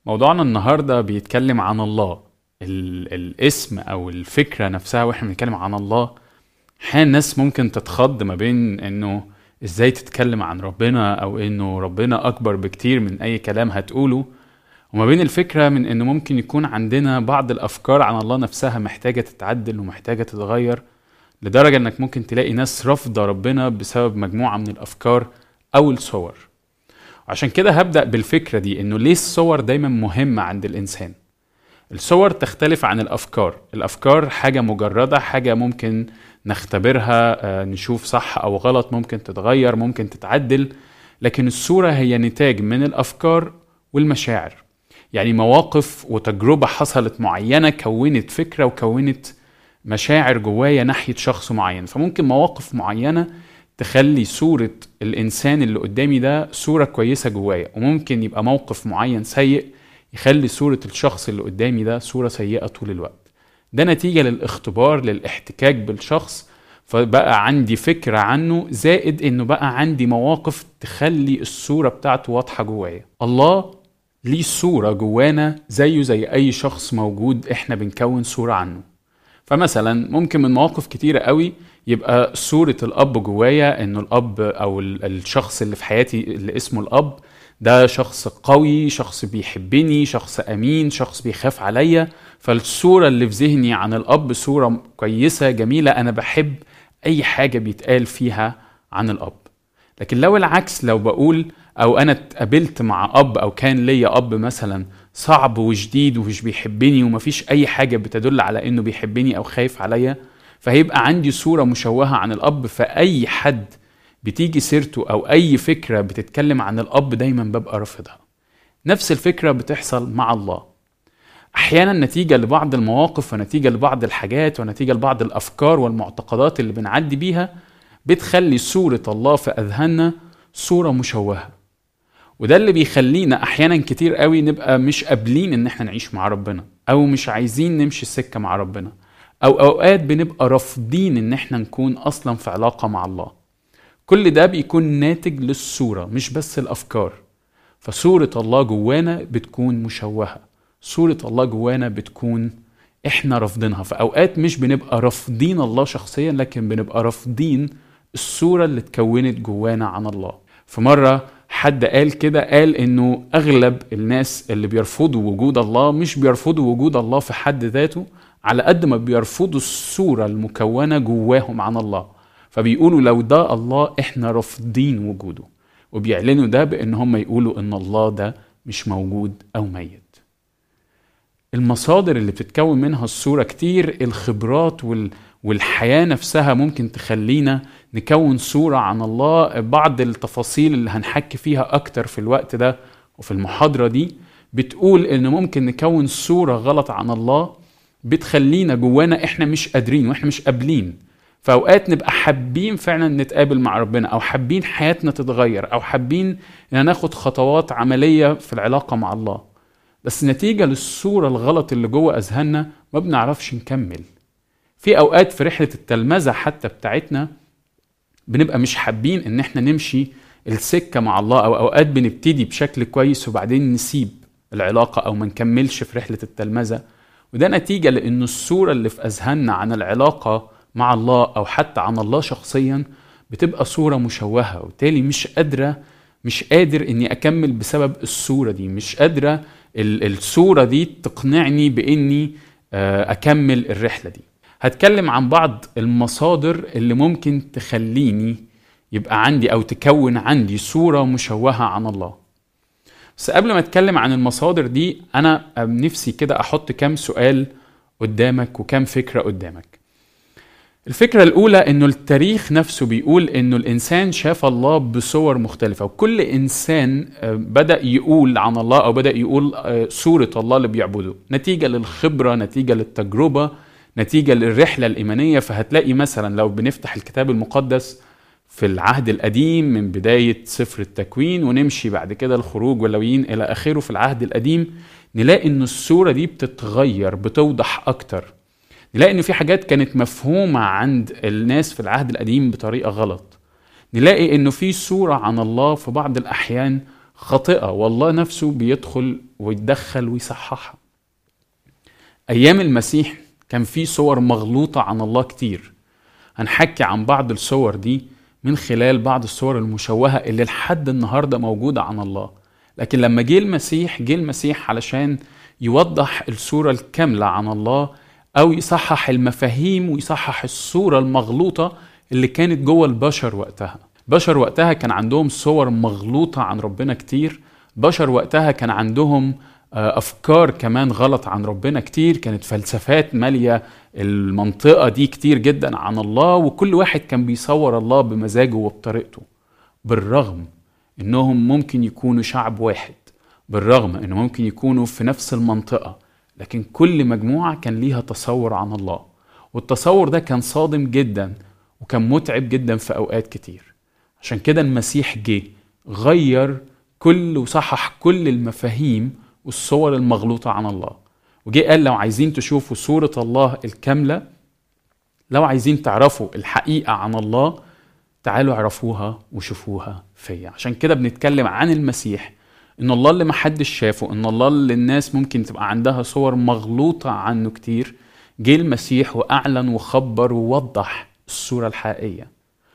موضوعنا النهاردة بيتكلم عن الله ال الاسم أو الفكرة نفسها وإحنا بنتكلم عن الله أحيانا الناس ممكن تتخض ما بين إنه إزاي تتكلم عن ربنا أو إنه ربنا أكبر بكتير من أي كلام هتقوله وما بين الفكرة من إنه ممكن يكون عندنا بعض الأفكار عن الله نفسها محتاجة تتعدل ومحتاجة تتغير لدرجة إنك ممكن تلاقي ناس رافضة ربنا بسبب مجموعة من الأفكار أو الصور عشان كده هبدأ بالفكرة دي إنه ليه الصور دايما مهمة عند الإنسان الصور تختلف عن الأفكار الأفكار حاجة مجردة حاجة ممكن نختبرها آه، نشوف صح أو غلط ممكن تتغير ممكن تتعدل لكن الصورة هي نتاج من الأفكار والمشاعر يعني مواقف وتجربة حصلت معينة كونت فكرة وكونت مشاعر جوايا ناحية شخص معين فممكن مواقف معينة تخلي صورة الإنسان اللي قدامي ده صورة كويسة جوايا وممكن يبقى موقف معين سيء يخلي صورة الشخص اللي قدامي ده صورة سيئة طول الوقت ده نتيجة للاختبار للاحتكاك بالشخص فبقى عندي فكرة عنه زائد انه بقى عندي مواقف تخلي الصورة بتاعته واضحة جوايا الله ليه صورة جوانا زيه زي اي شخص موجود احنا بنكون صورة عنه فمثلا ممكن من مواقف كتيرة قوي يبقى صورة الأب جوايا إنه الأب أو الشخص اللي في حياتي اللي اسمه الأب ده شخص قوي شخص بيحبني شخص أمين شخص بيخاف عليا فالصورة اللي في ذهني عن الأب صورة كويسة جميلة أنا بحب أي حاجة بيتقال فيها عن الأب لكن لو العكس لو بقول أو أنا اتقابلت مع أب أو كان ليا أب مثلا صعب وشديد ومش بيحبني ومفيش أي حاجة بتدل على إنه بيحبني أو خايف عليا فهيبقى عندي صورة مشوهة عن الأب فأي حد بتيجي سيرته أو أي فكرة بتتكلم عن الأب دايما ببقى رافضها نفس الفكرة بتحصل مع الله أحيانا نتيجة لبعض المواقف ونتيجة لبعض الحاجات ونتيجة لبعض الأفكار والمعتقدات اللي بنعدي بيها بتخلي صورة الله في أذهاننا صورة مشوهة وده اللي بيخلينا أحيانا كتير قوي نبقى مش قابلين إن احنا نعيش مع ربنا أو مش عايزين نمشي السكة مع ربنا او اوقات بنبقى رافضين ان احنا نكون اصلا في علاقه مع الله كل ده بيكون ناتج للصوره مش بس الافكار فصوره الله جوانا بتكون مشوهه صوره الله جوانا بتكون احنا رافضينها فاوقات مش بنبقى رافضين الله شخصيا لكن بنبقى رافضين الصوره اللي اتكونت جوانا عن الله في مره حد قال كده قال انه اغلب الناس اللي بيرفضوا وجود الله مش بيرفضوا وجود الله في حد ذاته على قد ما بيرفضوا الصورة المكونة جواهم عن الله فبيقولوا لو ده الله احنا رافضين وجوده وبيعلنوا ده بان هم يقولوا ان الله ده مش موجود او ميت المصادر اللي بتتكون منها الصورة كتير الخبرات وال والحياة نفسها ممكن تخلينا نكون صورة عن الله بعض التفاصيل اللي هنحكي فيها أكتر في الوقت ده وفي المحاضرة دي بتقول إن ممكن نكون صورة غلط عن الله بتخلينا جوانا احنا مش قادرين واحنا مش قابلين فاوقات نبقى حابين فعلا نتقابل مع ربنا او حابين حياتنا تتغير او حابين ان ناخد خطوات عمليه في العلاقه مع الله بس نتيجه للصوره الغلط اللي جوه اذهاننا ما بنعرفش نكمل في اوقات في رحله التلمذه حتى بتاعتنا بنبقى مش حابين ان احنا نمشي السكه مع الله او اوقات بنبتدي بشكل كويس وبعدين نسيب العلاقه او ما نكملش في رحله التلمذه وده نتيجة لأن الصورة اللي في أذهاننا عن العلاقة مع الله أو حتى عن الله شخصيا بتبقى صورة مشوهة وبالتالي مش قادرة مش قادر إني أكمل بسبب الصورة دي مش قادرة الصورة دي تقنعني بإني آه، أكمل الرحلة دي هتكلم عن بعض المصادر اللي ممكن تخليني يبقى عندي أو تكون عندي صورة مشوهة عن الله بس قبل ما اتكلم عن المصادر دي انا نفسي كده احط كام سؤال قدامك وكام فكره قدامك الفكرة الأولى إنه التاريخ نفسه بيقول إنه الإنسان شاف الله بصور مختلفة وكل إنسان آه، بدأ يقول عن الله أو بدأ يقول آه، صورة الله اللي بيعبده نتيجة للخبرة نتيجة للتجربة نتيجة للرحلة الإيمانية فهتلاقي مثلا لو بنفتح الكتاب المقدس في العهد القديم من بداية سفر التكوين ونمشي بعد كده الخروج واللويين إلى آخره في العهد القديم نلاقي إن الصورة دي بتتغير بتوضح أكتر نلاقي إن في حاجات كانت مفهومة عند الناس في العهد القديم بطريقة غلط نلاقي إنه في صورة عن الله في بعض الأحيان خاطئة والله نفسه بيدخل ويتدخل ويصححها أيام المسيح كان في صور مغلوطة عن الله كتير هنحكي عن بعض الصور دي من خلال بعض الصور المشوهة اللي لحد النهاردة موجودة عن الله لكن لما جه المسيح جه المسيح علشان يوضح الصورة الكاملة عن الله أو يصحح المفاهيم ويصحح الصورة المغلوطة اللي كانت جوه البشر وقتها بشر وقتها كان عندهم صور مغلوطة عن ربنا كتير بشر وقتها كان عندهم آه، أفكار كمان غلط عن ربنا كتير كانت فلسفات مالية المنطقة دي كتير جدا عن الله وكل واحد كان بيصور الله بمزاجه وبطريقته بالرغم انهم ممكن يكونوا شعب واحد بالرغم انه ممكن يكونوا في نفس المنطقة لكن كل مجموعة كان ليها تصور عن الله والتصور ده كان صادم جدا وكان متعب جدا في اوقات كتير عشان كده المسيح جه غير كل وصحح كل المفاهيم والصور المغلوطة عن الله وجه قال لو عايزين تشوفوا صورة الله الكاملة لو عايزين تعرفوا الحقيقة عن الله تعالوا اعرفوها وشوفوها فيا عشان كده بنتكلم عن المسيح ان الله اللي محدش شافه ان الله اللي الناس ممكن تبقى عندها صور مغلوطة عنه كتير جه المسيح واعلن وخبر ووضح الصورة الحقيقية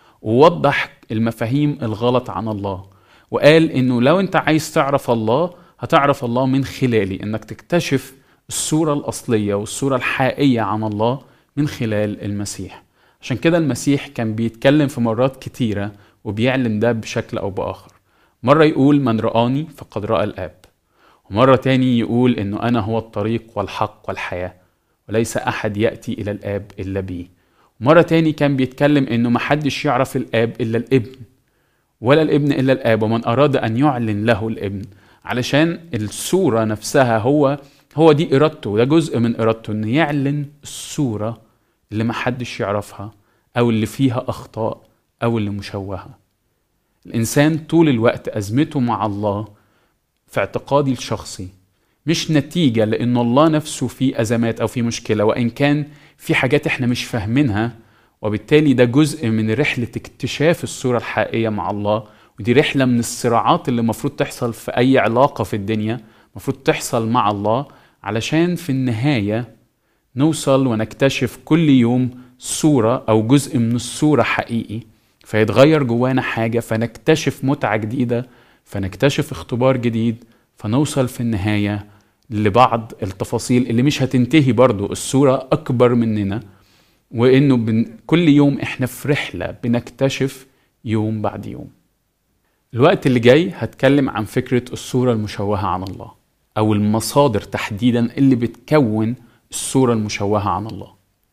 ووضح المفاهيم الغلط عن الله وقال انه لو انت عايز تعرف الله هتعرف الله من خلالي انك تكتشف الصورة الأصلية والصورة الحقيقية عن الله من خلال المسيح عشان كده المسيح كان بيتكلم في مرات كتيرة وبيعلن ده بشكل أو بآخر مرة يقول من رآني فقد رأى الآب ومرة تاني يقول إنه أنا هو الطريق والحق والحياة وليس أحد يأتي إلى الآب إلا بي مرة تاني كان بيتكلم إنه محدش يعرف الآب إلا الابن ولا الابن إلا الآب ومن أراد أن يعلن له الابن علشان الصورة نفسها هو هو دي إرادته ده جزء من إرادته إنه يعلن الصورة اللي محدش يعرفها أو اللي فيها أخطاء أو اللي مشوهة الإنسان طول الوقت أزمته مع الله في اعتقادي الشخصي مش نتيجة لأن الله نفسه في أزمات أو في مشكلة وإن كان في حاجات إحنا مش فاهمينها وبالتالي ده جزء من رحلة اكتشاف الصورة الحقيقية مع الله ودي رحلة من الصراعات اللي المفروض تحصل في أي علاقة في الدنيا المفروض تحصل مع الله علشان في النهاية نوصل ونكتشف كل يوم صورة أو جزء من الصورة حقيقي فيتغير جوانا حاجة فنكتشف متعة جديدة فنكتشف اختبار جديد فنوصل في النهاية لبعض التفاصيل اللي مش هتنتهي برضو الصورة أكبر مننا وإنه بن كل يوم إحنا في رحلة بنكتشف يوم بعد يوم الوقت اللي جاي هتكلم عن فكرة الصورة المشوهة عن الله أو المصادر تحديدا اللي بتكون الصورة المشوهة عن الله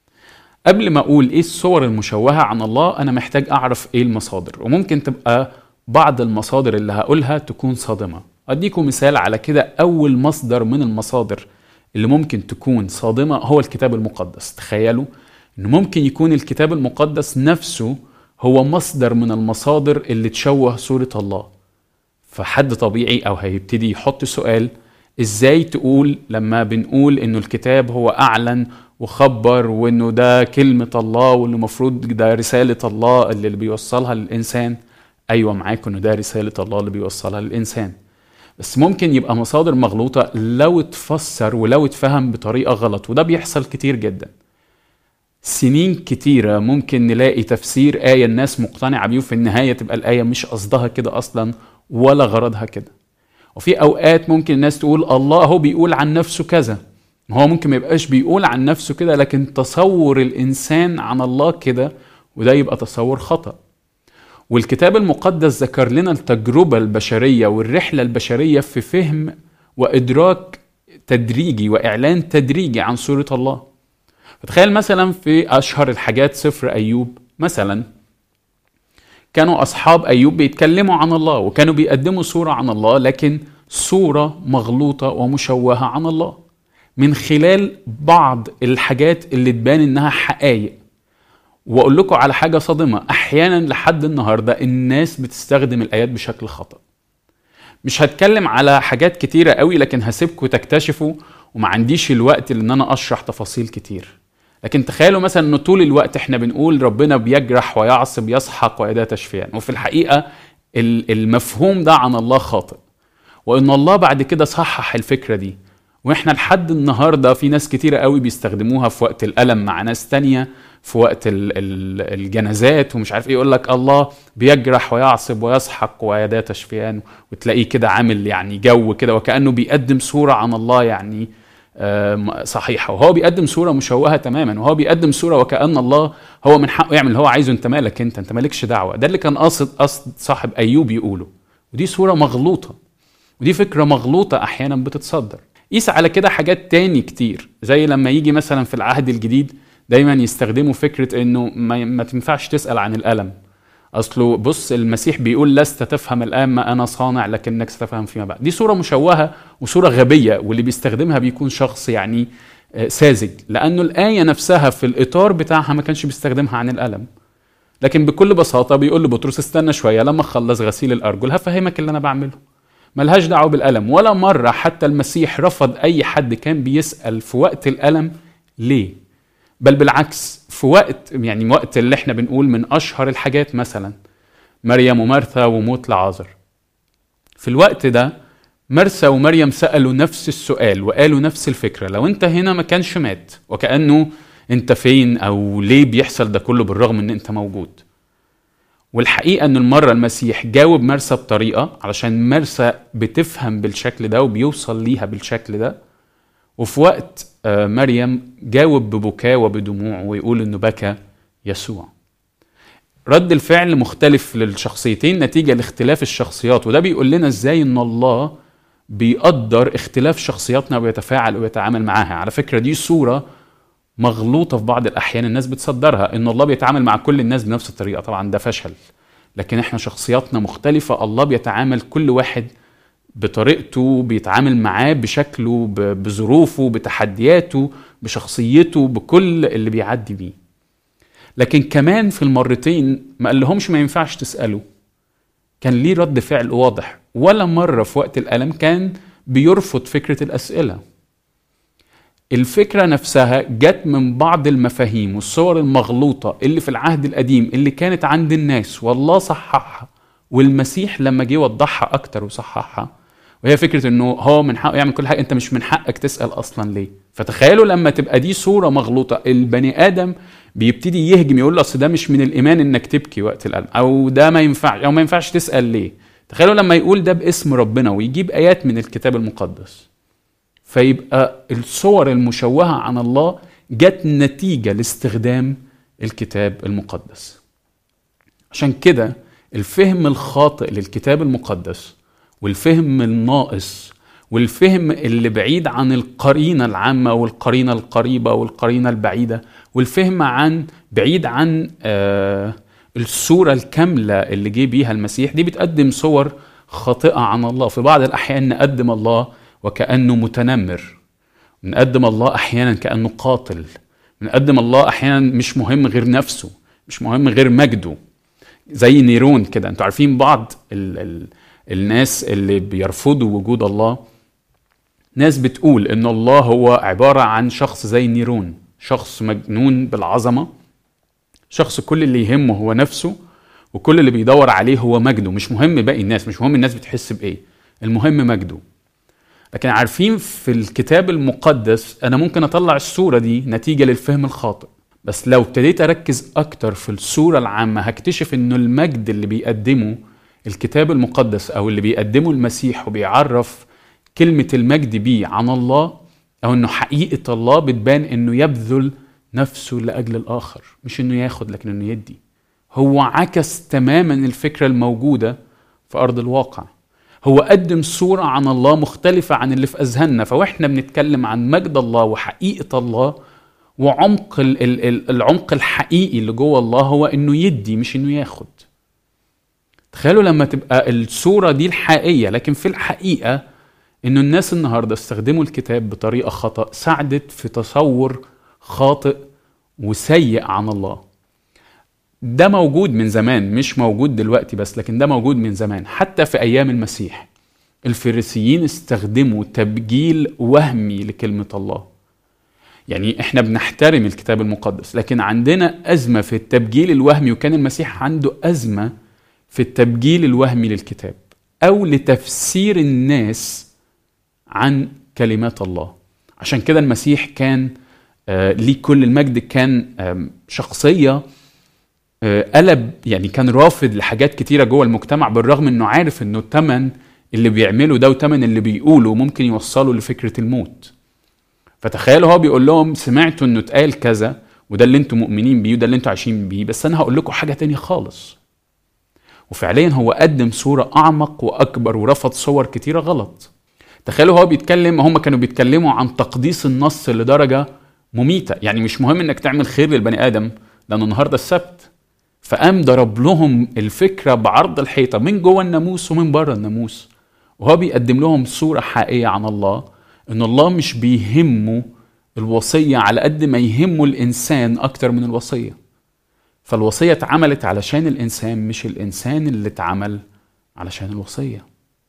قبل ما أقول إيه الصور المشوهة عن الله أنا محتاج أعرف إيه المصادر وممكن تبقى بعض المصادر اللي هقولها تكون صادمة أديكم مثال على كده أول مصدر من المصادر اللي ممكن تكون صادمة هو الكتاب المقدس تخيلوا إنه ممكن يكون الكتاب المقدس نفسه هو مصدر من المصادر اللي تشوه صورة الله فحد طبيعي أو هيبتدي يحط سؤال ازاي تقول لما بنقول انه الكتاب هو اعلن وخبر وانه ده كلمة الله وانه المفروض ده رسالة الله اللي بيوصلها للانسان ايوه معاك انه ده رسالة الله اللي بيوصلها للانسان بس ممكن يبقى مصادر مغلوطة لو اتفسر ولو اتفهم بطريقة غلط وده بيحصل كتير جدا سنين كتيرة ممكن نلاقي تفسير آية الناس مقتنعة بيه وفي النهاية تبقى الآية مش قصدها كده أصلا ولا غرضها كده وفي اوقات ممكن الناس تقول الله هو بيقول عن نفسه كذا هو ممكن ما يبقاش بيقول عن نفسه كده لكن تصور الانسان عن الله كده وده يبقى تصور خطأ والكتاب المقدس ذكر لنا التجربة البشرية والرحلة البشرية في فهم وإدراك تدريجي وإعلان تدريجي عن صورة الله فتخيل مثلا في أشهر الحاجات سفر أيوب مثلا كانوا أصحاب أيوب بيتكلموا عن الله وكانوا بيقدموا صورة عن الله لكن صورة مغلوطة ومشوهة عن الله من خلال بعض الحاجات اللي تبان إنها حقائق وأقول لكم على حاجة صادمة أحيانا لحد النهاردة الناس بتستخدم الآيات بشكل خطأ مش هتكلم على حاجات كتيرة قوي لكن هسيبكم تكتشفوا وما عنديش الوقت لان انا اشرح تفاصيل كتير لكن تخيلوا مثلا ان طول الوقت احنا بنقول ربنا بيجرح ويعصب يسحق ويداه تشفيا وفي الحقيقه المفهوم ده عن الله خاطئ وان الله بعد كده صحح الفكره دي واحنا لحد النهارده في ناس كتيره قوي بيستخدموها في وقت الالم مع ناس تانية في وقت ال ال الجنازات ومش عارف ايه يقول لك الله بيجرح ويعصب ويسحق ويداه تشفيان وتلاقيه كده عامل يعني جو كده وكانه بيقدم صوره عن الله يعني صحيحه وهو بيقدم صوره مشوهه تماما وهو بيقدم صوره وكان الله هو من حقه يعمل اللي هو عايزه انت مالك انت انت مالكش دعوه ده اللي كان قاصد قصد صاحب ايوب يقوله ودي صوره مغلوطه ودي فكره مغلوطه احيانا بتتصدر قيس على كده حاجات تاني كتير زي لما يجي مثلا في العهد الجديد دايما يستخدموا فكره انه ما, ما تنفعش تسال عن الالم اصله بص المسيح بيقول لست تفهم الان ما انا صانع لكنك ستفهم فيما بعد دي صوره مشوهه وصوره غبيه واللي بيستخدمها بيكون شخص يعني ساذج لانه الايه نفسها في الاطار بتاعها ما كانش بيستخدمها عن الالم لكن بكل بساطه بيقول لبطرس استنى شويه لما اخلص غسيل الارجل هفهمك اللي انا بعمله ملهاش دعوه بالالم ولا مره حتى المسيح رفض اي حد كان بيسال في وقت الالم ليه بل بالعكس في وقت يعني وقت اللي احنا بنقول من اشهر الحاجات مثلا مريم ومرثا وموت لعازر في الوقت ده مرثا ومريم سالوا نفس السؤال وقالوا نفس الفكره لو انت هنا ما كانش مات وكانه انت فين او ليه بيحصل ده كله بالرغم ان انت موجود والحقيقه ان المره المسيح جاوب مرسى بطريقه علشان مرسى بتفهم بالشكل ده وبيوصل ليها بالشكل ده وفي وقت مريم جاوب ببكاء وبدموع ويقول انه بكى يسوع رد الفعل مختلف للشخصيتين نتيجه لاختلاف الشخصيات وده بيقول لنا ازاي ان الله بيقدر اختلاف شخصياتنا ويتفاعل ويتعامل معاها على فكره دي صوره مغلوطه في بعض الاحيان الناس بتصدرها ان الله بيتعامل مع كل الناس بنفس الطريقه طبعا ده فشل لكن احنا شخصياتنا مختلفه الله بيتعامل كل واحد بطريقته بيتعامل معاه بشكله بظروفه بتحدياته بشخصيته بكل اللي بيعدي بيه لكن كمان في المرتين ما قال لهمش ما ينفعش تسألوا كان ليه رد فعل واضح ولا مرة في وقت الألم كان بيرفض فكرة الأسئلة الفكرة نفسها جت من بعض المفاهيم والصور المغلوطة اللي في العهد القديم اللي كانت عند الناس والله صححها والمسيح لما جه وضحها أكتر وصححها وهي فكره انه هو من حقه يعمل كل حاجه انت مش من حقك تسال اصلا ليه فتخيلوا لما تبقى دي صوره مغلوطه البني ادم بيبتدي يهجم يقول له اصل ده مش من الايمان انك تبكي وقت الالم او ده ما ينفعش او ما ينفعش تسال ليه تخيلوا لما يقول ده باسم ربنا ويجيب ايات من الكتاب المقدس فيبقى الصور المشوهه عن الله جت نتيجه لاستخدام الكتاب المقدس عشان كده الفهم الخاطئ للكتاب المقدس والفهم الناقص والفهم اللي بعيد عن القرينة العامة والقرينة القريبة والقرينة البعيدة والفهم عن بعيد عن آه الصورة الكاملة اللي جه بيها المسيح دي بتقدم صور خاطئة عن الله في بعض الأحيان نقدم الله وكأنه متنمر نقدم الله أحيانا كأنه قاتل نقدم الله أحيانا مش مهم غير نفسه مش مهم غير مجده زي نيرون كده انتوا عارفين بعض ال ال الناس اللي بيرفضوا وجود الله ناس بتقول ان الله هو عبارة عن شخص زي نيرون شخص مجنون بالعظمة شخص كل اللي يهمه هو نفسه وكل اللي بيدور عليه هو مجده مش مهم باقي الناس مش مهم الناس بتحس بايه المهم مجده لكن عارفين في الكتاب المقدس انا ممكن اطلع الصورة دي نتيجة للفهم الخاطئ بس لو ابتديت اركز اكتر في الصورة العامة هكتشف انه المجد اللي بيقدمه الكتاب المقدس او اللي بيقدمه المسيح وبيعرف كلمة المجد بيه عن الله او انه حقيقة الله بتبان انه يبذل نفسه لاجل الاخر مش انه ياخد لكن انه يدي هو عكس تماما الفكرة الموجودة في ارض الواقع هو قدم صورة عن الله مختلفة عن اللي في اذهاننا فواحنا بنتكلم عن مجد الله وحقيقة الله وعمق العمق الحقيقي اللي جوه الله هو انه يدي مش انه ياخد تخيلوا لما تبقى الصورة دي الحقيقية لكن في الحقيقة انه الناس النهاردة استخدموا الكتاب بطريقة خطأ ساعدت في تصور خاطئ وسيء عن الله ده موجود من زمان مش موجود دلوقتي بس لكن ده موجود من زمان حتى في ايام المسيح الفريسيين استخدموا تبجيل وهمي لكلمة الله يعني احنا بنحترم الكتاب المقدس لكن عندنا أزمة في التبجيل الوهمي وكان المسيح عنده أزمة في التبجيل الوهمي للكتاب او لتفسير الناس عن كلمات الله عشان كده المسيح كان آه، ليه كل المجد كان آم، شخصيه آه، قلب يعني كان رافض لحاجات كتيره جوه المجتمع بالرغم انه عارف انه الثمن اللي بيعمله ده وثمن اللي بيقوله ممكن يوصله لفكره الموت فتخيلوا هو بيقول لهم سمعتوا انه اتقال كذا وده اللي انتم مؤمنين بيه وده اللي انتم عايشين بيه بس انا هقول لكم حاجه تانية خالص وفعليا هو قدم صوره اعمق واكبر ورفض صور كتيره غلط تخيلوا هو بيتكلم هم كانوا بيتكلموا عن تقديس النص لدرجه مميته يعني مش مهم انك تعمل خير للبني ادم لانه النهارده السبت فقام ضرب لهم الفكره بعرض الحيطه من جوه الناموس ومن بره الناموس وهو بيقدم لهم صوره حقيقيه عن الله ان الله مش بيهمه الوصيه على قد ما يهمه الانسان اكتر من الوصيه فالوصيه اتعملت علشان الانسان مش الانسان اللي اتعمل علشان الوصيه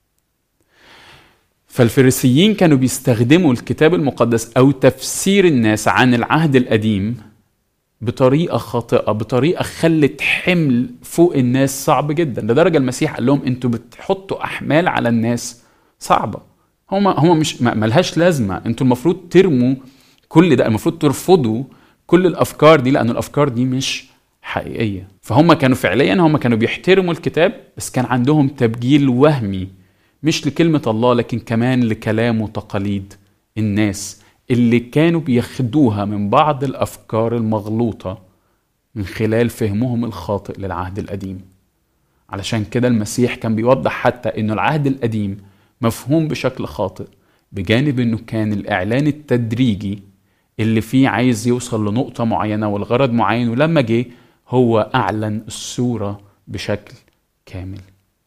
فالفريسيين كانوا بيستخدموا الكتاب المقدس او تفسير الناس عن العهد القديم بطريقه خاطئه بطريقه خلت حمل فوق الناس صعب جدا لدرجه المسيح قال لهم انتوا بتحطوا احمال على الناس صعبه هما هما مش ما- ملهاش لازمه انتوا المفروض ترموا كل ده المفروض ترفضوا كل الافكار دي لان الافكار دي مش حقيقيه فهم كانوا فعليا هم كانوا بيحترموا الكتاب بس كان عندهم تبجيل وهمي مش لكلمه الله لكن كمان لكلام وتقاليد الناس اللي كانوا بياخدوها من بعض الافكار المغلوطه من خلال فهمهم الخاطئ للعهد القديم علشان كده المسيح كان بيوضح حتى انه العهد القديم مفهوم بشكل خاطئ بجانب انه كان الاعلان التدريجي اللي فيه عايز يوصل لنقطة معينة والغرض معين ولما جه هو اعلن الصورة بشكل كامل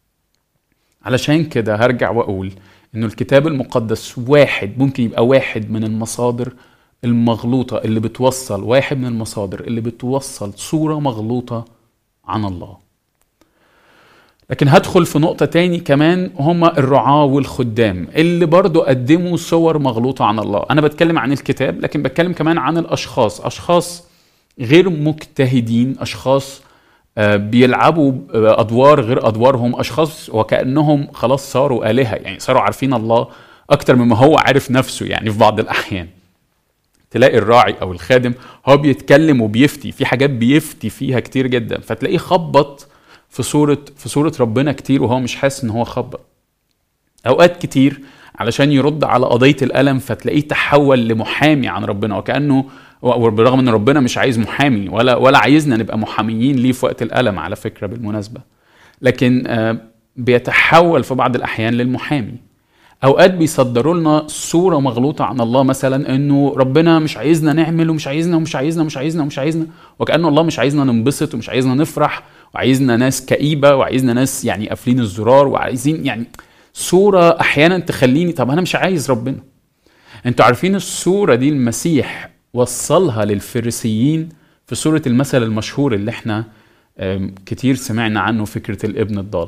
علشان كده هرجع واقول انه الكتاب المقدس واحد ممكن يبقى واحد من المصادر المغلوطة اللي بتوصل واحد من المصادر اللي بتوصل صورة مغلوطة عن الله لكن هدخل في نقطة تاني كمان هما الرعاة والخدام اللي برضو قدموا صور مغلوطة عن الله أنا بتكلم عن الكتاب لكن بتكلم كمان عن الأشخاص أشخاص غير مجتهدين أشخاص آه، بيلعبوا آه، أدوار غير أدوارهم أشخاص وكأنهم خلاص صاروا آلهة يعني صاروا عارفين الله أكتر مما هو عارف نفسه يعني في بعض الأحيان تلاقي الراعي او الخادم هو بيتكلم وبيفتي في حاجات بيفتي فيها كتير جدا فتلاقيه خبط في صورة في صورة ربنا كتير وهو مش حاسس ان هو خبط اوقات كتير علشان يرد على قضية الألم فتلاقيه تحول لمحامي عن ربنا وكأنه بالرغم ان ربنا مش عايز محامي ولا ولا عايزنا نبقى محاميين ليه في وقت الألم على فكرة بالمناسبة لكن آه، بيتحول في بعض الأحيان للمحامي اوقات بيصدروا لنا صوره مغلوطه عن الله مثلا انه ربنا مش عايزنا نعمل ومش عايزنا ومش عايزنا ومش عايزنا ومش عايزنا وكانه الله مش عايزنا ننبسط ومش عايزنا نفرح وعايزنا ناس كئيبه وعايزنا ناس يعني قافلين الزرار وعايزين يعني صوره احيانا تخليني طب انا مش عايز ربنا انتوا عارفين الصوره دي المسيح وصلها للفريسيين في سوره المثل المشهور اللي احنا آم، كتير سمعنا عنه فكره الابن الضال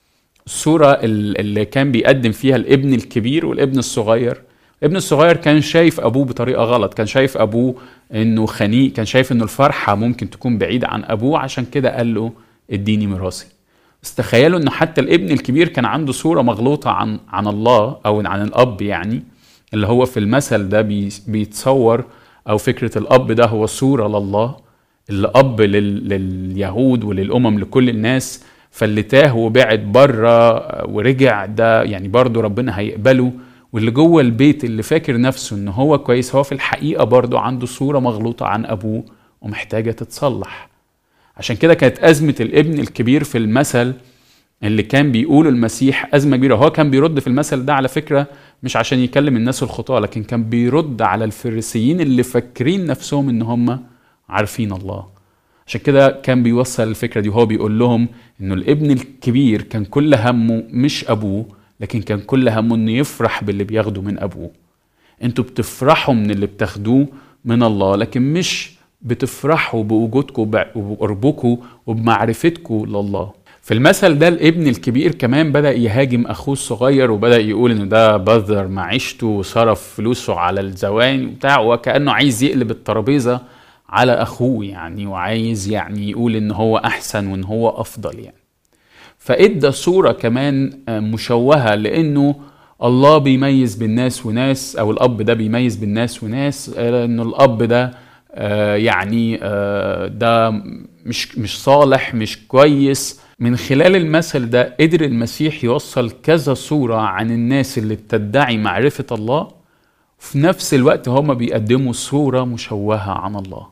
الصورة ال- اللي كان بيقدم فيها الابن الكبير والابن الصغير الابن الصغير كان شايف ابوه بطريقة غلط كان شايف ابوه انه خنيق كان شايف انه الفرحة ممكن تكون بعيدة عن ابوه عشان كده قال له اديني ميراثي بس تخيلوا انه حتى الابن الكبير كان عنده صورة مغلوطة عن عن الله او عن الاب يعني اللي هو في المثل ده بي بيتصور او فكرة الاب ده هو صورة لله اللي اب لل لليهود وللامم لكل الناس فاللي تاه وبعد بره ورجع ده يعني برضه ربنا هيقبله واللي جوه البيت اللي فاكر نفسه ان هو كويس هو في الحقيقه برضه عنده صوره مغلوطه عن ابوه ومحتاجه تتصلح عشان كده كانت ازمه الابن الكبير في المثل اللي كان بيقوله المسيح ازمه كبيره هو كان بيرد في المثل ده على فكره مش عشان يكلم الناس الخطاه لكن كان بيرد على الفريسيين اللي فاكرين نفسهم ان هم عارفين الله عشان كده كان بيوصل الفكره دي وهو بيقول لهم انه الابن الكبير كان كل همه مش ابوه لكن كان كل همه انه يفرح باللي بياخده من ابوه انتوا بتفرحوا من اللي بتاخدوه من الله لكن مش بتفرحوا بوجودكم وبع- وبقربكم وبمعرفتكم لله في المثل ده الابن الكبير كمان بدأ يهاجم أخوه الصغير وبدأ يقول إن ده بذر معيشته وصرف فلوسه على الزواني وبتاع وكأنه عايز يقلب الترابيزة على أخوه يعني وعايز يعني يقول إن هو أحسن وإن هو أفضل يعني فادى صورة كمان آه، مشوهة لانه الله بيميز بين ناس وناس او الاب ده بيميز بين ناس وناس آه، انه الاب ده آه، يعني آه، ده مش مش صالح مش كويس من خلال المثل ده قدر المسيح يوصل كذا صورة عن الناس اللي بتدعي معرفة الله وفي نفس الوقت هما بيقدموا صورة مشوهة عن الله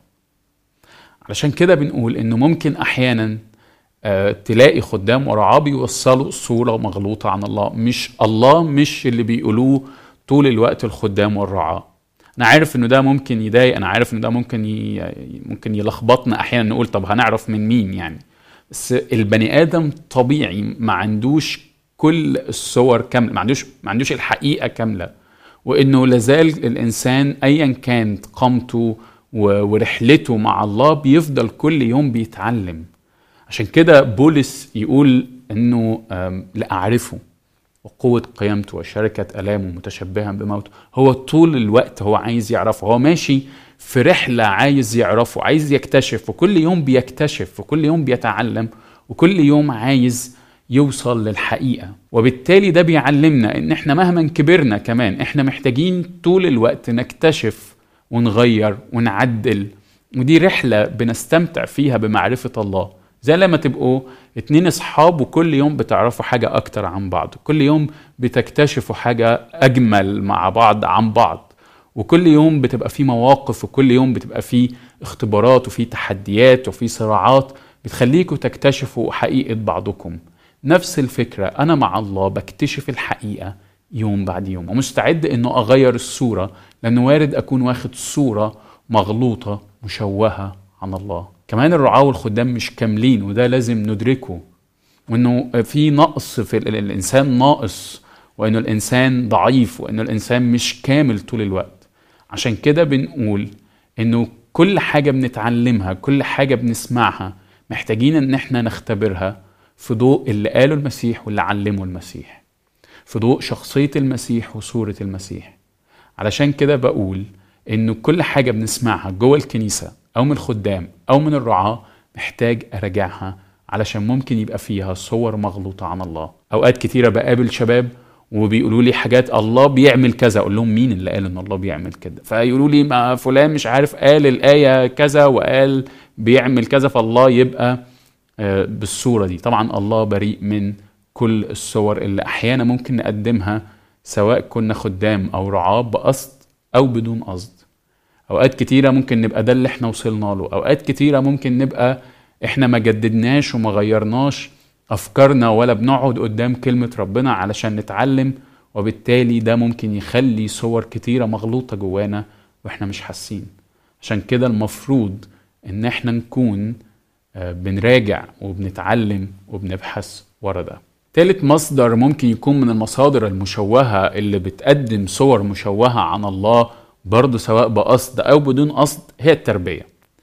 علشان كده بنقول انه ممكن احيانا آه، تلاقي خدام ورعاه بيوصلوا صورة مغلوطة عن الله مش الله مش اللي بيقولوه طول الوقت الخدام والرعاه انا عارف انه ده ممكن يضايق انا عارف انه ده ممكن ي... ممكن يلخبطنا احيانا نقول طب هنعرف من مين يعني بس البني ادم طبيعي ما عندوش كل الصور كامله ما عندوش ما عندوش الحقيقه كامله وانه لازال الانسان ايا كانت قامته و- ورحلته مع الله بيفضل كل يوم بيتعلم عشان كده بولس يقول انه آم، لاعرفه وقوة قيامته وشركة ألامه متشبها بموته هو طول الوقت هو عايز يعرفه هو ماشي في رحلة عايز يعرفه عايز يكتشف وكل يوم بيكتشف وكل يوم بيتعلم وكل يوم عايز يوصل للحقيقة وبالتالي ده بيعلمنا ان احنا مهما كبرنا كمان احنا محتاجين طول الوقت نكتشف ونغير ونعدل ودي رحلة بنستمتع فيها بمعرفة الله زي لما تبقوا اتنين اصحاب وكل يوم بتعرفوا حاجة اكتر عن بعض كل يوم بتكتشفوا حاجة اجمل مع بعض عن بعض وكل يوم بتبقى في مواقف وكل يوم بتبقى في اختبارات وفي تحديات وفي صراعات بتخليكوا تكتشفوا حقيقة بعضكم نفس الفكرة أنا مع الله بكتشف الحقيقة يوم بعد يوم ومستعد أنه أغير الصورة لأنه وارد أكون واخد صورة مغلوطة مشوهة عن الله كمان الرعاة والخدام مش كاملين وده لازم ندركه وانه في نقص في ال- الانسان ناقص وانه الانسان ضعيف وانه الانسان مش كامل طول الوقت عشان كده بنقول انه كل حاجة بنتعلمها كل حاجة بنسمعها محتاجين ان احنا نختبرها في ضوء اللي قاله المسيح واللي علمه المسيح في ضوء شخصية المسيح وصورة المسيح علشان كده بقول انه كل حاجة بنسمعها جوه الكنيسة او من الخدام او من الرعاة محتاج اراجعها علشان ممكن يبقى فيها صور مغلوطة عن الله اوقات كتيرة بقابل شباب وبيقولوا لي حاجات الله بيعمل كذا اقول لهم مين اللي قال ان الله بيعمل كده فيقولوا لي ما فلان مش عارف قال الايه كذا وقال بيعمل كذا فالله يبقى آه، بالصوره دي طبعا الله بريء من كل الصور اللي احيانا ممكن نقدمها سواء كنا خدام او رعاه بقصد او بدون قصد اوقات كتيره ممكن نبقى ده اللي احنا وصلنا له اوقات كتيره ممكن نبقى احنا ما جددناش وما غيرناش افكارنا ولا بنقعد قدام كلمه ربنا علشان نتعلم وبالتالي ده ممكن يخلي صور كتيره مغلوطه جوانا واحنا مش حاسين عشان كده المفروض ان احنا نكون آه، بنراجع وبنتعلم وبنبحث ورا ده تالت مصدر ممكن يكون من المصادر المشوهة اللي بتقدم صور مشوهة عن الله برضه سواء بقصد أو بدون قصد هي التربية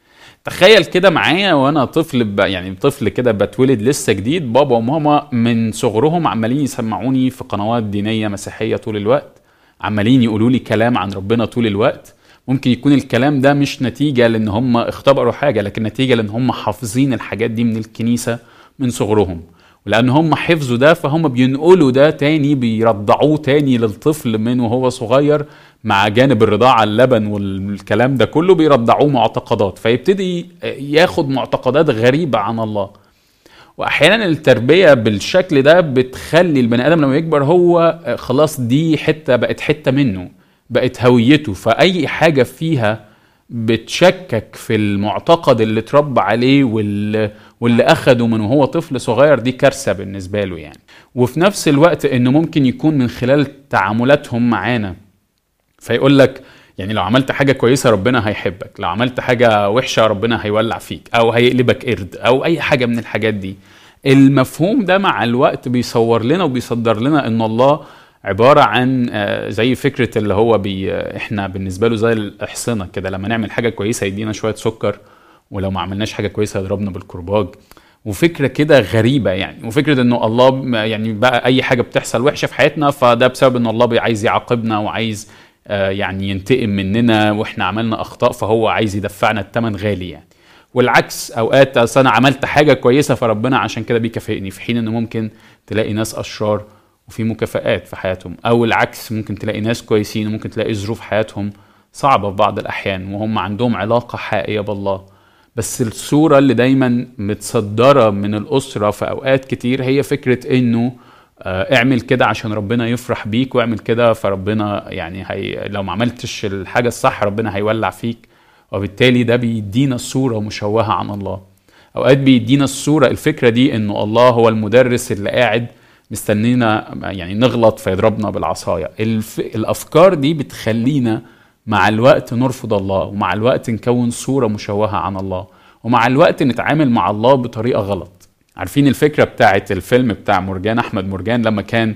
تخيل كده معايا وانا طفل ب... يعني طفل كده بتولد لسه جديد بابا وماما من صغرهم عمالين يسمعوني في قنوات دينية مسيحية طول الوقت عمالين يقولوا لي كلام عن ربنا طول الوقت ممكن يكون الكلام ده مش نتيجة لان هم اختبروا حاجة لكن نتيجة لان هم حافظين الحاجات دي من الكنيسة من صغرهم ولان هم حفظوا ده فهم بينقلوا ده تاني بيرضعوه تاني للطفل من وهو صغير مع جانب الرضاعة اللبن والكلام ده كله بيرضعوه معتقدات فيبتدي ياخد معتقدات غريبة عن الله واحيانا التربيه بالشكل ده بتخلي البني ادم لما يكبر هو خلاص دي حته بقت حته منه بقت هويته فاي حاجه فيها بتشكك في المعتقد اللي اتربى عليه واللي, واللي اخده من وهو طفل صغير دي كارثه بالنسبه له يعني وفي نفس الوقت انه ممكن يكون من خلال تعاملاتهم معانا فيقول لك يعني لو عملت حاجه كويسه ربنا هيحبك لو عملت حاجه وحشه ربنا هيولع فيك او هيقلبك قرد او اي حاجه من الحاجات دي المفهوم ده مع الوقت بيصور لنا وبيصدر لنا ان الله عباره عن آه، زي فكره اللي هو بي احنا بالنسبه له زي الاحصنه كده لما نعمل حاجه كويسه يدينا شويه سكر ولو ما عملناش حاجه كويسه يضربنا بالكرباج وفكره كده غريبه يعني وفكره انه الله ب- يعني بقى اي حاجه بتحصل وحشه في حياتنا فده بسبب ان الله بي- عايز يعاقبنا وعايز آه، يعني ينتقم مننا واحنا عملنا اخطاء فهو عايز يدفعنا الثمن غالي يعني والعكس اوقات اصل انا عملت حاجه كويسه فربنا عشان كده بيكافئني في حين انه ممكن تلاقي ناس اشرار وفي مكافآت في حياتهم او العكس ممكن تلاقي ناس كويسين وممكن تلاقي ظروف حياتهم صعبه في بعض الاحيان وهم عندهم علاقه حقيقيه بالله بس الصوره اللي دايما متصدره من الاسره في اوقات كتير هي فكره انه آه، اعمل كده عشان ربنا يفرح بيك واعمل كده فربنا يعني هي لو ما عملتش الحاجه الصح ربنا هيولع فيك وبالتالي ده بيدينا صوره مشوهه عن الله اوقات بيدينا الصوره الفكره دي انه الله هو المدرس اللي قاعد مستنينا يعني نغلط فيضربنا بالعصايه الف... الافكار دي بتخلينا مع الوقت نرفض الله ومع الوقت نكون صوره مشوهه عن الله ومع الوقت نتعامل مع الله بطريقه غلط عارفين الفكره بتاعت الفيلم بتاع مرجان احمد مرجان لما كان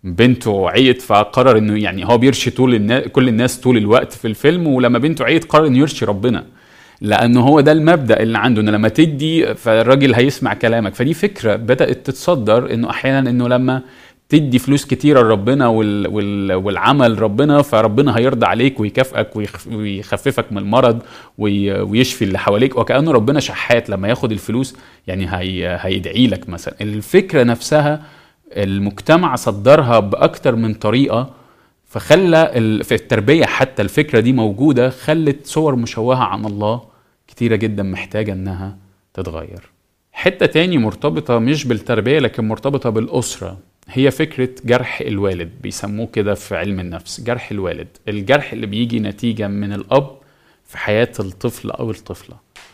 بنته عيت فقرر انه يعني هو بيرشي طول الناس كل الناس طول الوقت في الفيلم ولما بنته عيت قرر انه يرشي ربنا لانه هو ده المبدا اللي عنده انه لما تدي فالراجل هيسمع كلامك فدي فكره بدات تتصدر انه احيانا انه لما تدي فلوس كتيرة لربنا وال... وال... والعمل ربنا فربنا هيرضى عليك ويكافئك ويخ... ويخففك من المرض وي... ويشفي اللي حواليك وكأنه ربنا شحات لما ياخد الفلوس يعني هي... هيدعي لك مثلا الفكرة نفسها المجتمع صدرها بأكتر من طريقة فخلى ال... في التربية حتى الفكرة دي موجودة خلت صور مشوهة عن الله كتيرة جدا محتاجة انها تتغير حتة تاني مرتبطة مش بالتربية لكن مرتبطة بالأسرة هي فكرة جرح الوالد بيسموه كده في علم النفس جرح الوالد الجرح اللي بيجي نتيجة من الأب في حياة الطفل أو الطفلة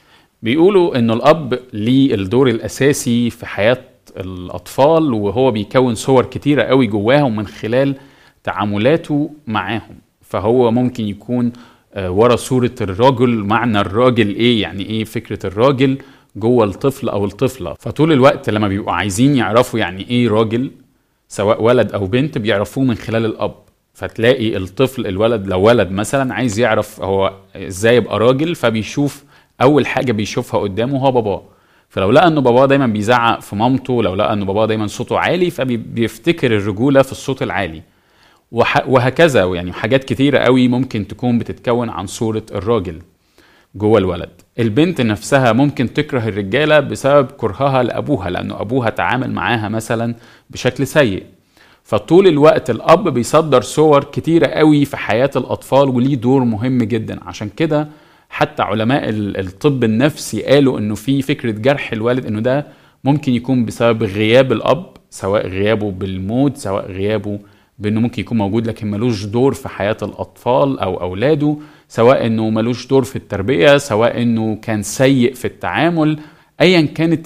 بيقولوا إنه الأب ليه الدور الأساسي في حياة الأطفال وهو بيكون صور كتيرة قوي جواهم من خلال تعاملاته معاهم فهو ممكن يكون آه، ورا صورة الراجل معنى الراجل ايه يعني ايه فكرة الراجل جوه الطفل او الطفلة فطول الوقت لما بيبقوا عايزين يعرفوا يعني ايه راجل سواء ولد او بنت بيعرفوه من خلال الاب فتلاقي الطفل الولد لو ولد مثلا عايز يعرف هو ازاي يبقى راجل فبيشوف اول حاجه بيشوفها قدامه هو باباه فلو لقى انه باباه دايما بيزعق في مامته لو لقى انه باباه دايما صوته عالي فبيفتكر الرجوله في الصوت العالي وهكذا يعني حاجات كتيره قوي ممكن تكون بتتكون عن صوره الراجل جوه الولد البنت نفسها ممكن تكره الرجالة بسبب كرهها لأبوها لأنه أبوها تعامل معاها مثلا بشكل سيء فطول الوقت الأب بيصدر صور كتيرة قوي في حياة الأطفال وليه دور مهم جدا عشان كده حتى علماء الطب النفسي قالوا انه في فكرة جرح الوالد انه ده ممكن يكون بسبب غياب الأب سواء غيابه بالموت سواء غيابه بانه ممكن يكون موجود لكن ملوش دور في حياة الأطفال أو أولاده سواء انه ملوش دور في التربيه سواء انه كان سيء في التعامل ايا كانت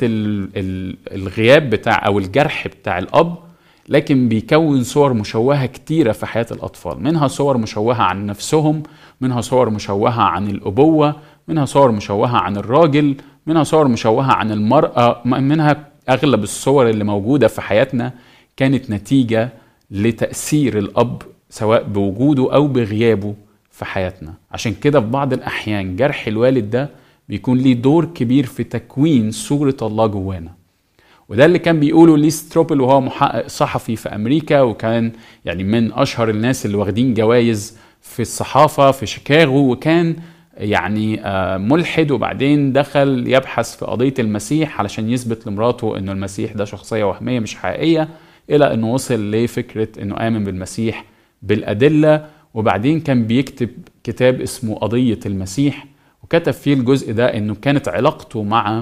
الغياب بتاع او الجرح بتاع الاب لكن بيكون صور مشوهه كتيره في حياه الاطفال منها صور مشوهه عن نفسهم منها صور مشوهه عن الابوه منها صور مشوهه عن الراجل منها صور مشوهه عن المراه منها اغلب الصور اللي موجوده في حياتنا كانت نتيجه لتاثير الاب سواء بوجوده او بغيابه في حياتنا عشان كده في بعض الأحيان جرح الوالد ده بيكون ليه دور كبير في تكوين صورة الله جوانا وده اللي كان بيقوله لي ستروبل وهو محقق صحفي في أمريكا وكان يعني من أشهر الناس اللي واخدين جوائز في الصحافة في شيكاغو وكان يعني آه، ملحد وبعدين دخل يبحث في قضية المسيح علشان يثبت لمراته انه المسيح ده شخصية وهمية مش حقيقية الى انه وصل لفكرة انه آمن بالمسيح بالأدلة وبعدين كان بيكتب كتاب اسمه قضية المسيح وكتب فيه الجزء ده انه كانت علاقته مع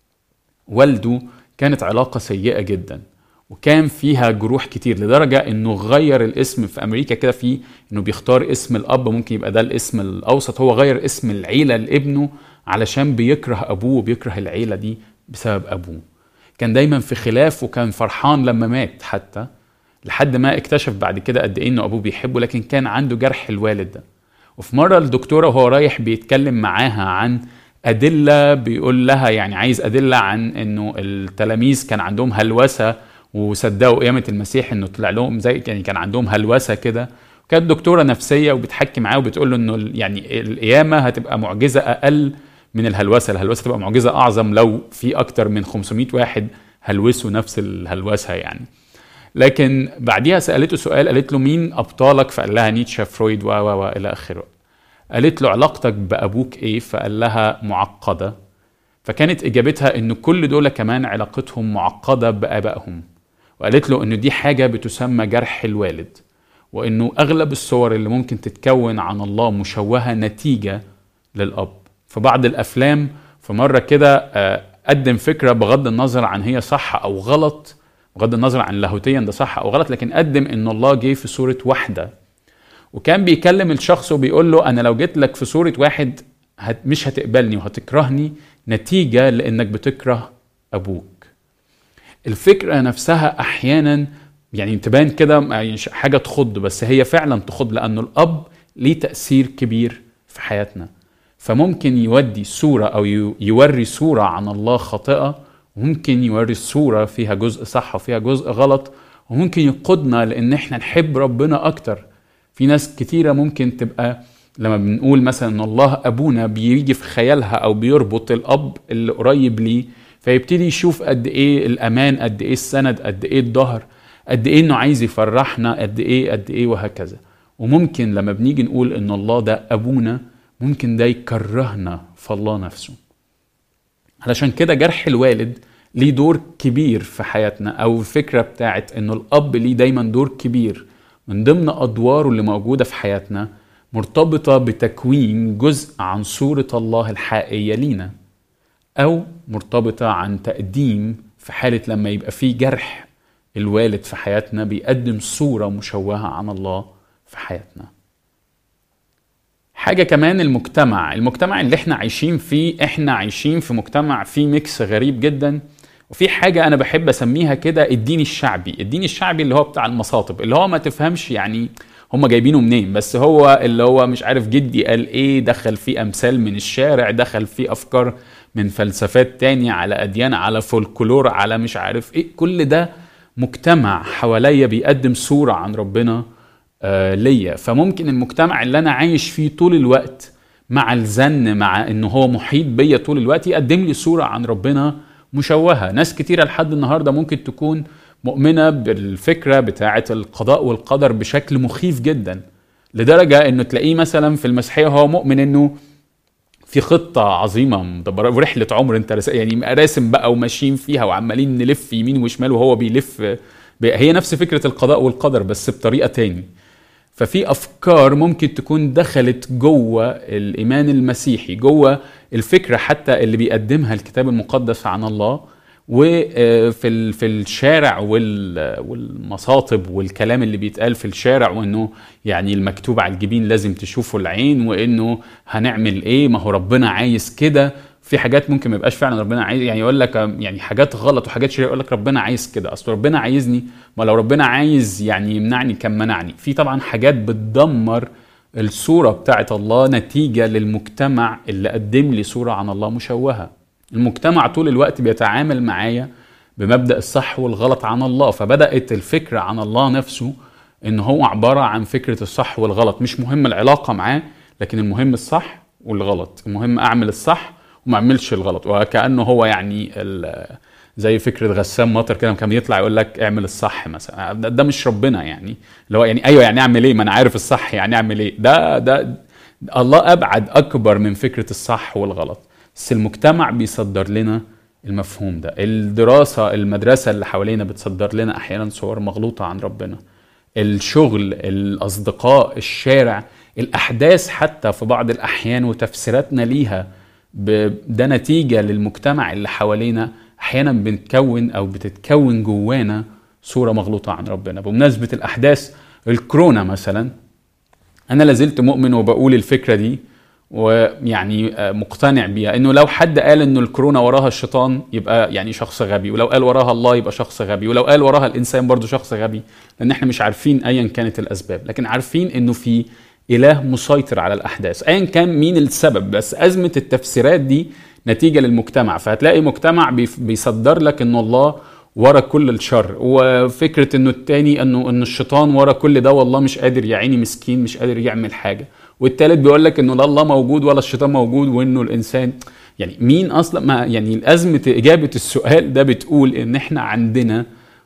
والده كانت علاقة سيئة جدا وكان فيها جروح كتير لدرجة انه غير الاسم في امريكا كده في انه بيختار اسم الاب ممكن يبقى ده الاسم الاوسط هو غير اسم العيلة لابنه علشان بيكره ابوه وبيكره العيلة دي بسبب ابوه كان دايما في خلاف وكان فرحان لما مات حتى لحد ما اكتشف بعد كده قد ايه انه ابوه بيحبه لكن كان عنده جرح الوالد ده وفي مره الدكتوره وهو رايح بيتكلم معاها عن ادله بيقول لها يعني عايز ادله عن انه التلاميذ كان عندهم هلوسه وصدقوا قيامه المسيح انه طلع لهم زي يعني كان عندهم هلوسه كده كانت دكتوره نفسيه وبتحكي معاه وبتقول له انه يعني القيامه هتبقى معجزه اقل من الهلوسه الهلوسه تبقى معجزه اعظم لو في اكتر من 500 واحد هلوسوا نفس الهلوسه يعني لكن بعديها سالته سؤال قالت له مين ابطالك فقال لها نيتشه فرويد و و الى اخره قالت له علاقتك بابوك ايه فقال لها معقده فكانت اجابتها ان كل دول كمان علاقتهم معقده بابائهم وقالت له انه دي حاجه بتسمى جرح الوالد وانه اغلب الصور اللي ممكن تتكون عن الله مشوهه نتيجه للاب في بعض الافلام في مره كده آه، قدم فكره بغض النظر عن هي صح او غلط بغض النظر عن لاهوتيا ده صح او غلط لكن قدم ان الله جه في صوره واحده وكان بيكلم الشخص وبيقول له انا لو جيت لك في صوره واحد هت مش هتقبلني وهتكرهني نتيجه لانك بتكره ابوك الفكره نفسها احيانا يعني تبان كده يعني حاجه تخض بس هي فعلا تخض لانه الاب ليه تاثير كبير في حياتنا فممكن يودي صوره او يوري صوره عن الله خاطئه وممكن يوري الصوره فيها جزء صح وفيها جزء غلط وممكن يقودنا لان احنا نحب ربنا اكتر في ناس كتيره ممكن تبقى لما بنقول مثلا ان الله ابونا بيجي في خيالها او بيربط الاب اللي قريب ليه فيبتدي يشوف قد ايه الامان قد ايه السند قد ايه الظهر قد ايه انه عايز يفرحنا قد ايه قد ايه وهكذا وممكن لما بنيجي نقول ان الله ده ابونا ممكن ده يكرهنا في الله نفسه علشان كده جرح الوالد ليه دور كبير في حياتنا او الفكره بتاعت انه الاب ليه دايما دور كبير من ضمن ادواره اللي موجوده في حياتنا مرتبطه بتكوين جزء عن صوره الله الحقيقيه لينا او مرتبطه عن تقديم في حاله لما يبقى في جرح الوالد في حياتنا بيقدم صوره مشوهه عن الله في حياتنا حاجة كمان المجتمع المجتمع اللي احنا عايشين فيه احنا عايشين في مجتمع فيه ميكس غريب جدا وفي حاجة أنا بحب أسميها كده الدين الشعبي الدين الشعبي اللي هو بتاع المصاطب اللي هو ما تفهمش يعني هم جايبينه منين بس هو اللي هو مش عارف جدي قال ايه دخل فيه امثال من الشارع دخل فيه افكار من فلسفات تانية على اديان على فولكلور على مش عارف ايه كل ده مجتمع حواليا بيقدم صورة عن ربنا آه ليا فممكن المجتمع اللي انا عايش فيه طول الوقت مع الزن مع انه هو محيط بيا طول الوقت يقدم لي صورة عن ربنا مشوهة ناس كتيرة لحد النهاردة ممكن تكون مؤمنة بالفكرة بتاعة القضاء والقدر بشكل مخيف جدا لدرجة انه تلاقيه مثلا في المسيحية هو مؤمن انه في خطة عظيمة مدبرة ورحلة عمر انت يعني راسم بقى وماشيين فيها وعمالين نلف يمين وشمال وهو بيلف هي نفس فكرة القضاء والقدر بس بطريقة تاني ففي افكار ممكن تكون دخلت جوه الايمان المسيحي جوه الفكره حتى اللي بيقدمها الكتاب المقدس عن الله وفي في الشارع والمصاطب والكلام اللي بيتقال في الشارع وانه يعني المكتوب على الجبين لازم تشوفه العين وانه هنعمل ايه ما هو ربنا عايز كده في حاجات ممكن ما يبقاش فعلا ربنا عايز يعني يقول لك يعني حاجات غلط وحاجات شريره يقول لك ربنا عايز كده اصل ربنا عايزني ما لو ربنا عايز يعني يمنعني كان منعني في طبعا حاجات بتدمر الصوره بتاعت الله نتيجه للمجتمع اللي قدم لي صوره عن الله مشوهه المجتمع طول الوقت بيتعامل معايا بمبدا الصح والغلط عن الله فبدات الفكره عن الله نفسه ان هو عباره عن فكره الصح والغلط مش مهم العلاقه معاه لكن المهم الصح والغلط المهم اعمل الصح وما اعملش الغلط وكانه هو يعني زي فكره غسام مطر كده كان يطلع يقول لك اعمل الصح مثلا ده, ده مش ربنا يعني اللي هو يعني ايوه يعني اعمل ايه ما انا عارف الصح يعني اعمل ايه ده ده الله ابعد اكبر من فكره الصح والغلط بس المجتمع بيصدر لنا المفهوم ده الدراسة المدرسة اللي حوالينا بتصدر لنا أحيانا صور مغلوطة عن ربنا الشغل الأصدقاء الشارع الأحداث حتى في بعض الأحيان وتفسيراتنا ليها ده نتيجة للمجتمع اللي حوالينا أحيانا بنتكون أو بتتكون جوانا صورة مغلوطة عن ربنا بمناسبة الأحداث الكورونا مثلا أنا لازلت مؤمن وبقول الفكرة دي ويعني آه، مقتنع بيها انه لو حد قال انه الكورونا وراها الشيطان يبقى يعني شخص غبي ولو قال وراها الله يبقى شخص غبي ولو قال وراها الانسان برضه شخص غبي لان احنا مش عارفين ايا كانت الاسباب لكن عارفين انه في اله مسيطر على الاحداث ايا كان مين السبب بس ازمه التفسيرات دي نتيجه للمجتمع فهتلاقي مجتمع بيصدر لك انه الله ورا كل الشر وفكره انه التاني انه ان الشيطان ورا كل ده والله مش قادر يا عيني مسكين مش قادر يعمل حاجه والتالت بيقول لك انه لا الله موجود ولا الشيطان موجود وانه الانسان يعني مين اصلا ما يعني ازمه اجابه السؤال ده بتقول ان احنا عندنا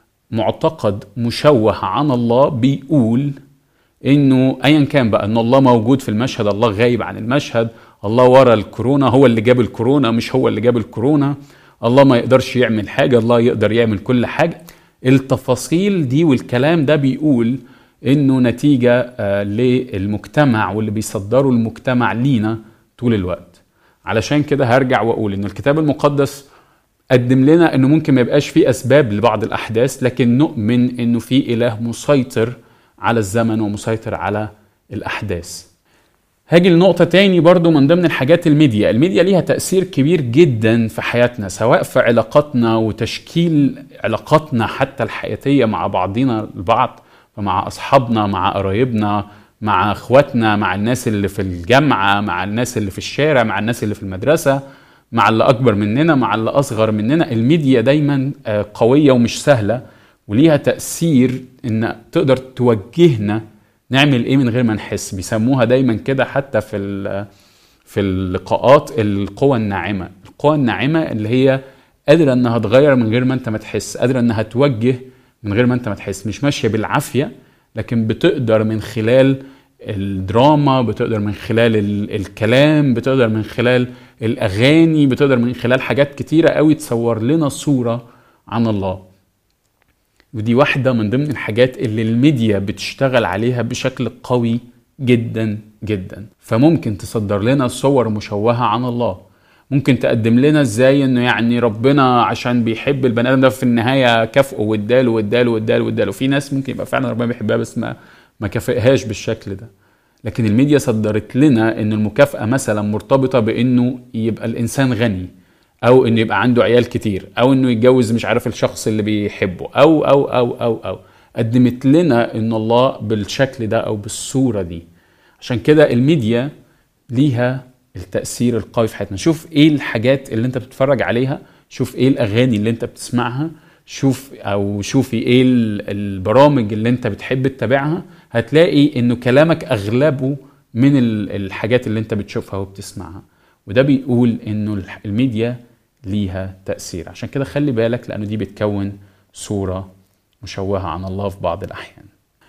معتقد مشوه عن الله بيقول انه ايا كان بقى ان الله موجود في المشهد الله غايب عن المشهد الله ورا الكورونا هو اللي جاب الكورونا مش هو اللي جاب الكورونا الله ما يقدرش يعمل حاجة الله يقدر يعمل كل حاجة التفاصيل دي والكلام ده بيقول انه نتيجة آه، للمجتمع واللي بيصدروا المجتمع لينا طول الوقت علشان كده هرجع واقول ان الكتاب المقدس قدم لنا انه ممكن ما يبقاش فيه اسباب لبعض الاحداث لكن نؤمن انه في اله مسيطر على الزمن ومسيطر على الاحداث هاجي لنقطة تاني برضو من ضمن الحاجات الميديا الميديا ليها تأثير كبير جدا في حياتنا سواء في علاقاتنا وتشكيل علاقاتنا حتى الحياتية مع بعضنا البعض ومع أصحابنا مع قرايبنا مع اخواتنا مع الناس اللي في الجامعة مع الناس اللي في الشارع مع الناس اللي في المدرسة مع اللي أكبر مننا مع اللي أصغر مننا الميديا دايما آه، قوية ومش سهلة وليها تأثير إن تقدر توجهنا نعمل ايه من غير ما نحس بيسموها دايما كده حتى في في اللقاءات القوى الناعمه القوى الناعمه اللي هي قادره انها تغير من غير ما انت ما تحس قادره انها توجه من غير ما انت ما تحس مش ماشيه بالعافيه لكن بتقدر من خلال الدراما بتقدر من خلال الكلام بتقدر من خلال الاغاني بتقدر من خلال حاجات كتيره قوي تصور لنا صوره عن الله ودي واحدة من ضمن الحاجات اللي الميديا بتشتغل عليها بشكل قوي جدا جدا فممكن تصدر لنا صور مشوهة عن الله ممكن تقدم لنا ازاي انه يعني ربنا عشان بيحب البني ادم ده في النهايه كافئه واداله واداله واداله واداله في ناس ممكن يبقى فعلا ربنا بيحبها بس ما ما كافئهاش بالشكل ده لكن الميديا صدرت لنا ان المكافاه مثلا مرتبطه بانه يبقى الانسان غني او انه يبقى عنده عيال كتير او انه يتجوز مش عارف الشخص اللي بيحبه او او او او او قدمت لنا ان الله بالشكل ده او بالصوره دي عشان كده الميديا ليها التاثير القوي في حياتنا شوف ايه الحاجات اللي انت بتتفرج عليها شوف ايه الاغاني اللي انت بتسمعها شوف او شوفي ايه البرامج اللي انت بتحب تتابعها هتلاقي انه كلامك اغلبه من الحاجات اللي انت بتشوفها وبتسمعها وده بيقول انه الميديا ليها تأثير عشان كده خلي بالك لأنه دي بتكون صورة مشوهة عن الله في بعض الأحيان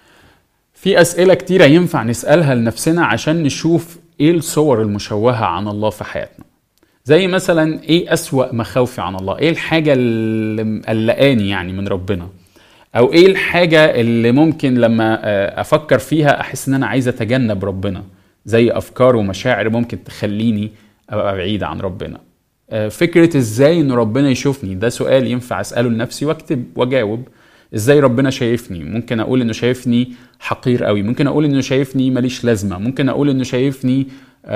في أسئلة كتيرة ينفع نسألها لنفسنا عشان نشوف إيه الصور المشوهة عن الله في حياتنا زي مثلا إيه أسوأ مخاوفي عن الله إيه الحاجة اللي مقلقاني يعني من ربنا أو إيه الحاجة اللي ممكن لما آه، أفكر فيها أحس إن أنا عايز أتجنب ربنا زي أفكار ومشاعر ممكن تخليني أبقى بعيد عن ربنا آه، فكرة ازاي ان ربنا يشوفني ده سؤال ينفع اسأله لنفسي واكتب واجاوب ازاي ربنا شايفني ممكن اقول انه شايفني حقير قوي ممكن اقول انه شايفني ماليش لازمة ممكن اقول انه شايفني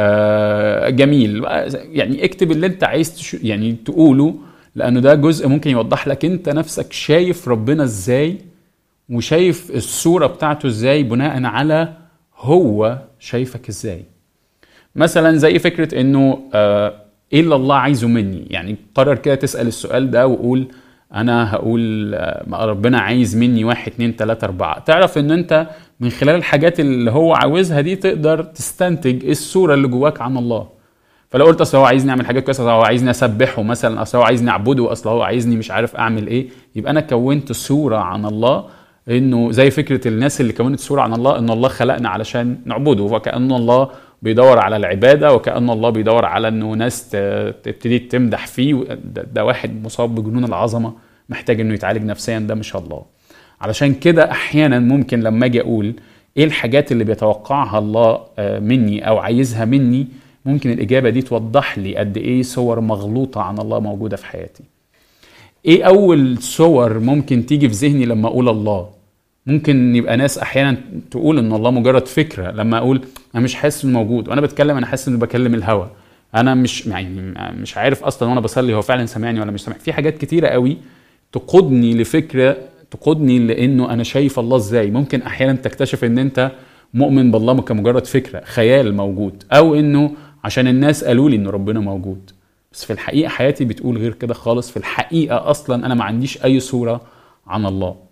آه، جميل يعني اكتب اللي انت عايز يعني تقوله لانه ده جزء ممكن يوضح لك انت نفسك شايف ربنا ازاي وشايف الصورة بتاعته ازاي بناء على هو شايفك ازاي مثلا زي فكرة انه آه ايه اللي الله عايزه مني يعني قرر كده تسال السؤال ده وقول انا هقول آه، ربنا عايز مني واحد اتنين تلاته اربعه تعرف ان انت من خلال الحاجات اللي هو عاوزها دي تقدر تستنتج ايه الصوره اللي جواك عن الله فلو قلت اصل هو عايزني اعمل حاجات كويسه اصل هو عايزني اسبحه مثلا اصل هو عايزني اعبده اصل هو عايزني مش عارف اعمل ايه يبقى انا كونت صوره عن الله انه زي فكره الناس اللي كونت صوره عن الله ان الله خلقنا علشان نعبده وكان الله بيدور على العباده وكان الله بيدور على انه ناس تبتدي تمدح فيه ده, ده واحد مصاب بجنون العظمه محتاج انه يتعالج نفسيا ده مش الله علشان كده احيانا ممكن لما اجي اقول ايه الحاجات اللي بيتوقعها الله آه، مني او عايزها مني ممكن الاجابه دي توضح لي قد ايه صور مغلوطه عن الله موجوده في حياتي ايه اول صور ممكن تيجي في ذهني لما اقول الله ممكن يبقى ناس احيانا تقول ان الله مجرد فكره لما اقول انا مش حاسس انه موجود وانا بتكلم انا حاسس اني بكلم الهوا انا مش يعني مش عارف اصلا وانا بصلي هو فعلا سامعني ولا مش سامعني في حاجات كتيره قوي تقودني لفكره تقودني لانه انا شايف الله ازاي ممكن احيانا تكتشف ان انت مؤمن بالله كمجرد فكره خيال موجود او انه عشان الناس قالوا لي ان ربنا موجود بس في الحقيقه حياتي بتقول غير كده خالص في الحقيقه اصلا انا ما عنديش اي صوره عن الله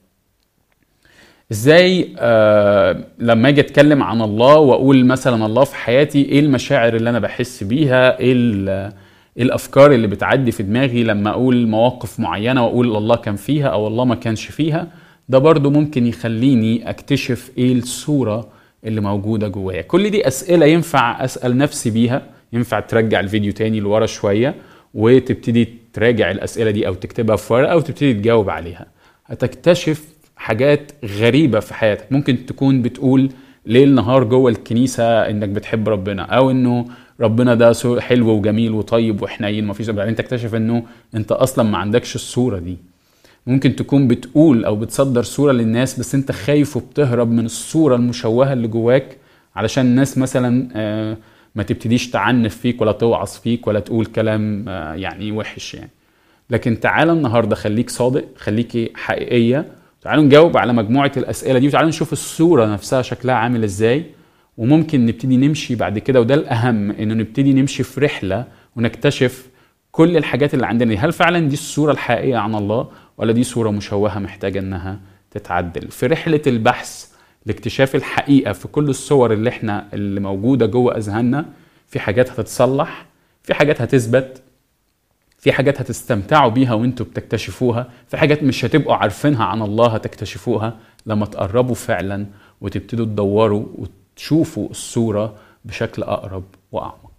ازاي آه لما اجي اتكلم عن الله واقول مثلا الله في حياتي ايه المشاعر اللي انا بحس بيها ايه, إيه الافكار اللي بتعدي في دماغي لما اقول مواقف معينه واقول الله كان فيها او الله ما كانش فيها ده برضو ممكن يخليني اكتشف ايه الصوره اللي موجوده جوايا كل دي اسئله ينفع اسال نفسي بيها ينفع ترجع الفيديو تاني لورا شويه وتبتدي تراجع الاسئله دي او تكتبها في ورقه او تبتدي تجاوب عليها هتكتشف حاجات غريبه في حياتك ممكن تكون بتقول ليل نهار جوه الكنيسه انك بتحب ربنا او انه ربنا ده حلو وجميل وطيب وحنين ما فيش بعدين تكتشف انه انت اصلا ما عندكش الصوره دي ممكن تكون بتقول او بتصدر صوره للناس بس انت خايف وبتهرب من الصوره المشوهه اللي جواك علشان الناس مثلا آه، ما تبتديش تعنف فيك ولا توعظ فيك ولا تقول كلام آه، يعني وحش يعني لكن تعالى النهارده خليك صادق خليكي حقيقيه تعالوا نجاوب على مجموعه الاسئله دي وتعالوا نشوف الصوره نفسها شكلها عامل ازاي وممكن نبتدي نمشي بعد كده وده الاهم انه نبتدي نمشي في رحله ونكتشف كل الحاجات اللي عندنا دي هل فعلا دي الصوره الحقيقيه عن الله ولا دي صوره مشوهه محتاجه انها تتعدل في رحله البحث لاكتشاف الحقيقه في كل الصور اللي احنا اللي موجوده جوه اذهاننا في حاجات هتتصلح في حاجات هتثبت في حاجات هتستمتعوا بيها وانتوا بتكتشفوها في حاجات مش هتبقوا عارفينها عن الله هتكتشفوها لما تقربوا فعلا وتبتدوا تدوروا وتشوفوا الصورة بشكل أقرب وأعمق